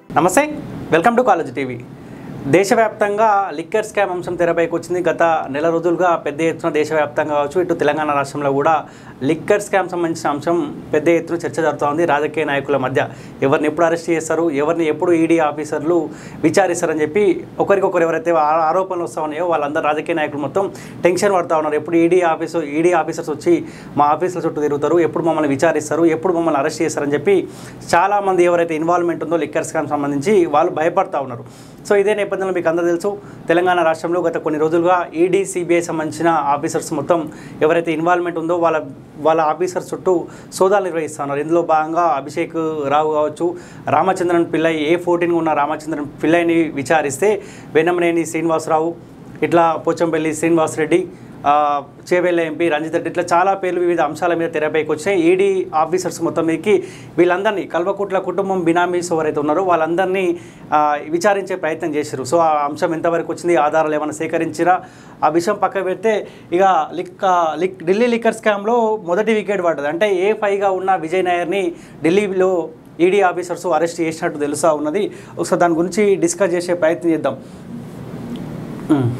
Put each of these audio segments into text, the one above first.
నమస్తే welcome to college TV దేశవ్యాప్తంగా liquor scam అంశం తెరపైకి వచ్చింది గత నెల రోజులుగా పెద్ద ఎత్తున దేశవ్యాప్తంగా కావచ్చు ఇటు తెలంగాణ రాష్ట్రంలో కూడా లిక్కర్ స్కామ్ సంబంధించిన అంశం పెద్ద ఎత్తున చర్చ జరుగుతోంది రాజకీయ నాయకుల మధ్య ఎవరిని ఎప్పుడు అరెస్ట్ చేస్తారు ఎవరిని ఎప్పుడు ఈడీ ఆఫీసర్లు విచారిస్తారని చెప్పి ఒకరికొకరు ఎవరైతే ఆ- ఆరోపణలు వస్తా ఉన్నాయో వాళ్ళందరూ రాజకీయ నాయకులు మొత్తం టెన్షన్ పడతా ఉన్నారు ఎప్పుడు ఈడీ ఆఫీసు ఈడీ ఆఫీసర్స్ వచ్చి మా ఆఫీసుల చుట్టూ తిరుగుతారు ఎప్పుడు మమ్మల్ని విచారిస్తారు ఎప్పుడు మమ్మల్ని అరెస్ట్ చేస్తారని చెప్పి చాలామంది ఎవరైతే ఇన్వాల్వ్మెంట్ ఉందో లిక్కర్ స్కామ్ సంబంధించి వాళ్ళు భయపడతా ఉన్నారు సో ఇదే నేపథ్యంలో మీకు అందరూ తెలుసు తెలంగాణ రాష్ట్రంలో గత కొన్ని రోజులుగా ఈడీ సిబిఐ సంబంధించిన ఆఫీసర్స్ మొత్తం ఎవరైతే ఇన్వాల్వ్మెంట్ ఉందో వాళ్ళ వాళ్ళ ఆఫీసర్స్ చుట్టూ సోదాలు నిర్వహిస్తున్నారు ఇందులో భాగంగా అభిషేక్ రావు కావచ్చు రామచంద్రన్ పిల్లై ఏ ఫోర్టీన్ ఉన్న రామచంద్రన్ పిల్లైని విచారిస్తే వెన్నమనేని శ్రీనివాసరావు ఇట్లా పోచంపల్లి శ్రీనివాసరెడ్డి ఆ, చేవెళ్ళ ఎంపీ రంజిత్ రెడ్డి ఇట్లా చాలా పేర్లు వివిధ అంశాల మీద తెరపైకి వచ్చినాయి ఈడీ ఆఫీసర్స్ మొత్తం మీదకి వీళ్ళందరినీ కల్వకుట్ల కుటుంబం బినామీస్ ఎవరైతే ఉన్నారో వాళ్ళందరినీ ఆ, విచారించే ప్రయత్నం చేశారు సో ఆ అంశం ఎంతవరకు వచ్చింది ఆధారాలు ఏమైనా సేకరించిరా ఆ విషయం పక్క పెడితే ఇక లిక్ ఆ, లిక్ ఢిల్లీ లిక్కర్ స్కామ్లో మొదటి వికెట్ పడ్డది అంటే ఏ ఫైవ్గా ఉన్న విజయ్ నాయర్ని ఢిల్లీలో ఈడీ ఆఫీసర్స్ అరెస్ట్ చేసినట్టు తెలుసా ఉన్నది ఒకసారి దాని గురించి డిస్కస్ చేసే ప్రయత్నం చేద్దాం మ్మ్.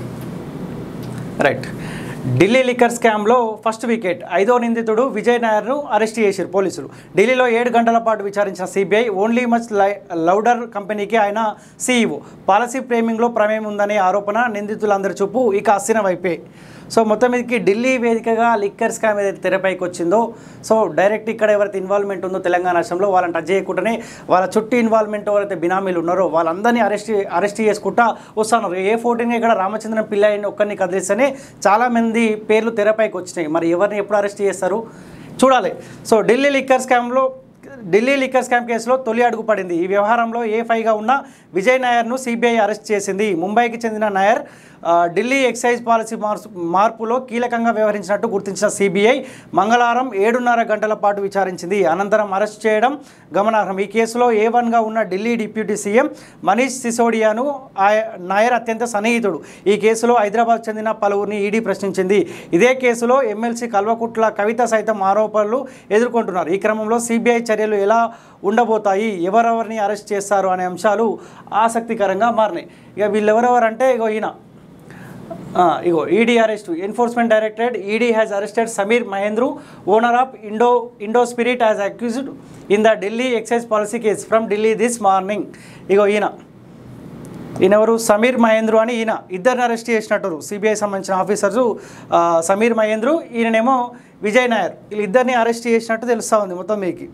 రైట్ ఢిల్లీ లిక్కర్ స్కామ్లో ఫస్ట్ వికెట్ ఐదో నిందితుడు విజయ్ నాయర్ను అరెస్ట్ చేశారు పోలీసులు ఢిల్లీలో ఏడు గంటల పాటు విచారించిన సిబిఐ ఓన్లీ మచ్ లై లౌడర్ కంపెనీకి ఆయన సీఈఓ పాలసీ ఫ్రేమింగ్లో ప్రమేయం ఉందనే ఆరోపణ నిందితులందరి చూపు ఇక అస్సిన వైపే సో మొత్తం మీదకి ఢిల్లీ వేదికగా లిక్కర్ స్కామ్ ఏదైతే తెరపైకి వచ్చిందో సో డైరెక్ట్ ఇక్కడ ఎవరైతే ఇన్వాల్వ్మెంట్ ఉందో తెలంగాణ రాష్ట్రంలో వాళ్ళని టచ్ చేయకుండానే వాళ్ళ చుట్టూ ఇన్వాల్వ్మెంట్ ఎవరైతే బినామీలు ఉన్నారో వాళ్ళందరినీ అరెస్ట్ అరెస్ట్ చేసుకుంటా వస్తున్నారు ఏ ఫోర్టీన్ ఇక్కడ రామచంద్రన్ పిల్లాయిని ఒక్కరిని కదిలిస్తేనే చాలామంది పేర్లు తెరపైకి వచ్చినాయి మరి ఎవరిని ఎప్పుడు అరెస్ట్ చేస్తారు చూడాలి సో ఢిల్లీ లిక్కర్ స్కామ్లో ఢిల్లీ లిక్కర్ స్కామ్ కేసులో తొలి అడుగు పడింది ఈ వ్యవహారంలో ఏ ఫైగా ఉన్న విజయ్ నాయర్ను సిబిఐ అరెస్ట్ చేసింది ముంబైకి చెందిన నాయర్ ఆ, ఢిల్లీ ఎక్సైజ్ పాలసీ మార్పు మార్పులో కీలకంగా వ్యవహరించినట్టు గుర్తించిన సిబిఐ మంగళవారం ఏడున్నర గంటల పాటు విచారించింది అనంతరం అరెస్ట్ చేయడం గమనార్హం ఈ కేసులో ఏ వన్గా ఉన్న ఢిల్లీ డిప్యూటీ సీఎం మనీష్ సిసోడియాను ఆయ- నాయర్ అత్యంత సన్నిహితుడు ఈ కేసులో హైదరాబాద్ చెందిన పలువురిని ఈడీ ప్రశ్నించింది ఇదే కేసులో ఎమ్మెల్సీ కల్వకుట్ల కవిత సైతం ఆరోపణలు ఎదుర్కొంటున్నారు ఈ క్రమంలో సిబిఐ చర్యలు ఎలా ఉండబోతాయి ఎవరెవరిని అరెస్ట్ చేస్తారు అనే అంశాలు ఆసక్తికరంగా మారినాయి ఇక వీళ్ళెవరెవరంటే ఇగో ఈయన ఆ, ఇగో ED arrest enforcement directorate ED has arrested Sameer Mahendru owner of Indo Indo spirit has accused in the Delhi excise policy case from Delhi this morning ఇగో ఈయన ఈయన ఎవరు సమీర్ మహేంద్రు అని ఈయన ఇద్దరిని అరెస్ట్ చేసినట్టు సిబిఐ సంబంధించిన ఆఫీసర్స్ ఆ, సమీర్ మహేంద్రు ఈయననేమో విజయ్ నాయర్ వీళ్ళిద్దరిని అరెస్ట్ చేసినట్టు తెలుస్తూ ఉంది మొత్తం మీకు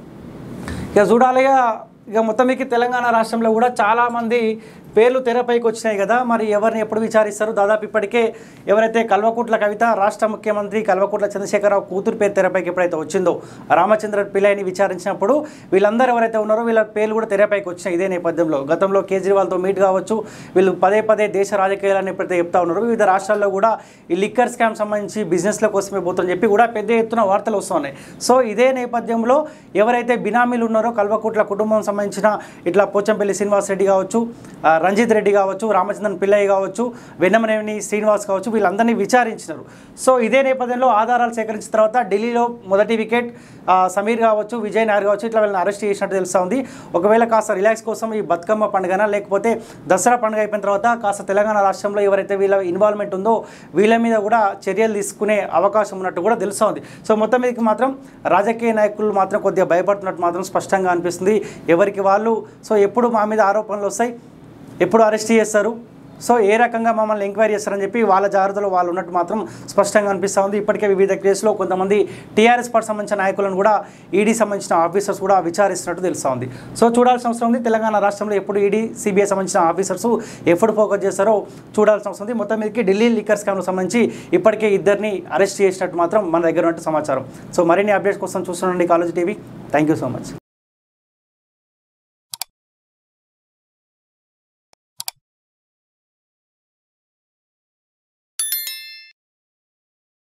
ఇక చూడాలిగా ఇక మొత్తం మీకు తెలంగాణ రాష్ట్రంలో కూడా చాలామంది పేర్లు తెరపైకి వచ్చినాయి కదా మరి ఎవరిని ఎప్పుడు విచారిస్తారు దాదాపు ఇప్పటికే ఎవరైతే కల్వకుట్ల కవిత రాష్ట్ర ముఖ్యమంత్రి కల్వకుట్ల చంద్రశేఖరరావు కూతురు పేరు తెరపైకి ఎప్పుడైతే వచ్చిందో రామచంద్ర పిల్లైని విచారించినప్పుడు వీళ్ళందరూ ఎవరైతే ఉన్నారో వీళ్ళ పేర్లు కూడా తెరపైకి వచ్చినాయి ఇదే నేపథ్యంలో గతంలో కేజ్రీవాల్తో మీట్ కావచ్చు వీళ్ళు పదే పదే దేశ రాజకీయాలను ఎప్పుడైతే చెప్తా ఉన్నారో వివిధ రాష్ట్రాల్లో కూడా ఈ లిక్కర్ స్కామ్ సంబంధించి బిజినెస్ల కోసమే పోతుందని చెప్పి కూడా పెద్ద ఎత్తున వార్తలు వస్తున్నాయి సో ఇదే నేపథ్యంలో ఎవరైతే బినామీలు ఉన్నారో కల్వకుట్ల కుటుంబం సంబంధించిన ఇట్లా పోచంపల్లి శ్రీనివాస్ రెడ్డి కావచ్చు ఆ, రంజిత్ రెడ్డి కావచ్చు రామచంద్రన్ పిల్లయ్య కావచ్చు వెన్నమనేని శ్రీనివాస్ కావచ్చు వీళ్ళందరినీ విచారించినారు సో ఇదే నేపథ్యంలో ఆధారాలు సేకరించిన తర్వాత ఢిల్లీలో మొదటి వికెట్ ఆ, సమీర్ కావచ్చు విజయ్ నాయర్ కావచ్చు ఇట్లా వీళ్ళని అరెస్ట్ చేసినట్టు తెలుస్తూ ఉంది ఒకవేళ కాస్త రిలాక్స్ కోసం ఈ బతుకమ్మ పండుగన లేకపోతే దసరా పండుగ అయిపోయిన తర్వాత కాస్త తెలంగాణ రాష్ట్రంలో ఎవరైతే వీళ్ళ ఇన్వాల్వ్మెంట్ ఉందో వీళ్ళ మీద కూడా చర్యలు తీసుకునే అవకాశం ఉన్నట్టు కూడా తెలుస్తూ ఉంది సో మొత్తం మీదకి మాత్రం రాజకీయ నాయకులు మాత్రం కొద్దిగా భయపడుతున్నట్టు మాత్రం స్పష్టంగా అనిపిస్తుంది ఎవరికి వాళ్ళు సో ఎప్పుడు మా మీద ఆరోపణలు వస్తాయి ఎప్పుడు అరెస్ట్ చేస్తారు సో ఏ రకంగా మమ్మల్ని ఎంక్వైరీ చేస్తారని చెప్పి వాళ్ళ జాగ్రత్తలో వాళ్ళు ఉన్నట్టు మాత్రం స్పష్టంగా అనిపిస్తూ ఉంది ఇప్పటికే వివిధ కేసులో కొంతమంది టీఆర్ఎస్ పార్టీ సంబంధించిన నాయకులను కూడా ఈడీ సంబంధించిన ఆఫీసర్స్ కూడా విచారిస్తున్నట్టు తెలుస్తూ ఉంది సో చూడాల్సిన అవసరం ఉంది తెలంగాణ రాష్ట్రంలో ఎప్పుడు ఈడీ సిబిఐ సంబంధించిన ఆఫీసర్స్ ఎప్పుడు ఫోకస్ చేస్తారో చూడాల్సిన అవసరం ఉంది మొత్తం మీదకి ఢిల్లీ లిక్కర్ స్కామ్కు సంబంధించి ఇప్పటికే ఇద్దరిని అరెస్ట్ చేసినట్టు మాత్రం మన దగ్గర ఉన్నట్టు సమాచారం సో మరిన్ని అప్డేట్స్ కోసం చూస్తుండండి college TV thank you so much